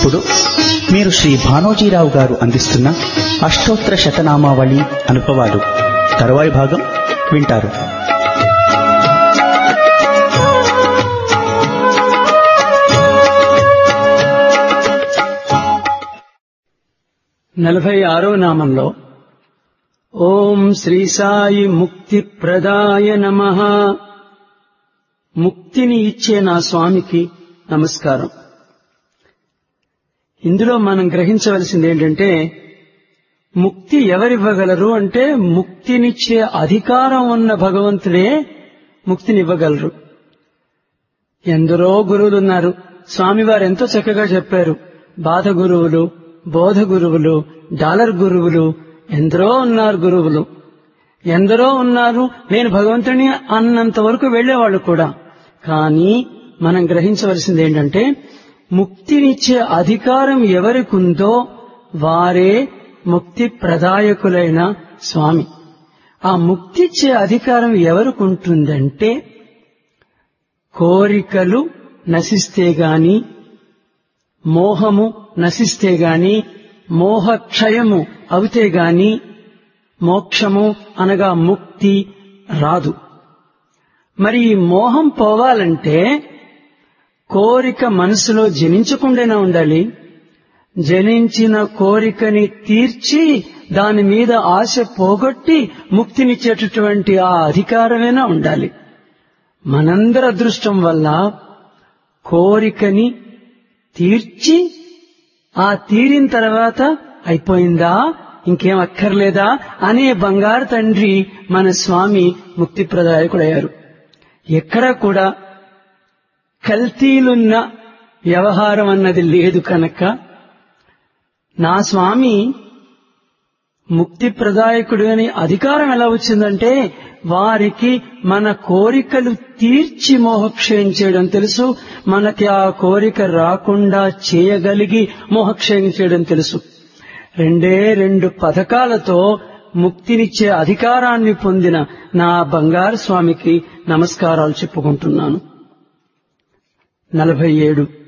ఇప్పుడు మీరు శ్రీ భానోజీరావు గారు అందిస్తున్న అష్టోత్తర శతనామావళి అనుభవాలు తరువాయి భాగం వింటారు నలభై ఆరో నామంలో ఓం శ్రీ సాయి ముక్తి ప్రదాయ నమ ముక్తిని ఇచ్చే నా స్వామికి నమస్కారం ఇందులో మనం గ్రహించవలసింది ఏంటంటే ముక్తి ఎవరివ్వగలరు అంటే ముక్తినిచ్చే అధికారం ఉన్న భగవంతుడే ముక్తినివ్వగలరు ఎందరో గురువులు ఉన్నారు స్వామివారు ఎంతో చక్కగా చెప్పారు బాధ గురువులు బోధ గురువులు డాలర్ గురువులు ఎందరో ఉన్నారు గురువులు ఎందరో ఉన్నారు నేను భగవంతుని అన్నంత వరకు వెళ్లేవాళ్ళు కూడా కానీ మనం గ్రహించవలసింది ఏంటంటే ముక్తినిచ్చే అధికారం ఎవరికుందో వారే ముక్తి ప్రదాయకులైన స్వామి ఆ ముక్తిచ్చే అధికారం ఎవరికుంటుందంటే కోరికలు నశిస్తే గాని మోహము నశిస్తే గాని మోహక్షయము అవుతే గాని మోక్షము అనగా ముక్తి రాదు మరి ఈ మోహం పోవాలంటే కోరిక మనసులో జనించకుండానే ఉండాలి జనించిన కోరికని తీర్చి దాని మీద ఆశ పోగొట్టి ముక్తినిచ్చేటటువంటి ఆ అధికారమైనా ఉండాలి మనందరి అదృష్టం వల్ల కోరికని తీర్చి ఆ తీరిన తర్వాత అయిపోయిందా ఇంకేం అక్కర్లేదా అనే బంగారు తండ్రి మన స్వామి ముక్తి ప్రదాయకుడయ్యారు ఎక్కడా కూడా కల్తీలున్న వ్యవహారం అన్నది లేదు కనుక నా స్వామి ముక్తి ప్రదాయకుడు అని అధికారం ఎలా వచ్చిందంటే వారికి మన కోరికలు తీర్చి మోహక్షయం చేయడం తెలుసు మనకి ఆ కోరిక రాకుండా చేయగలిగి మోహక్షయం చేయడం తెలుసు రెండే రెండు పథకాలతో ముక్తినిచ్చే అధికారాన్ని పొందిన నా బంగారు స్వామికి నమస్కారాలు చెప్పుకుంటున్నాను నలభై ఏడు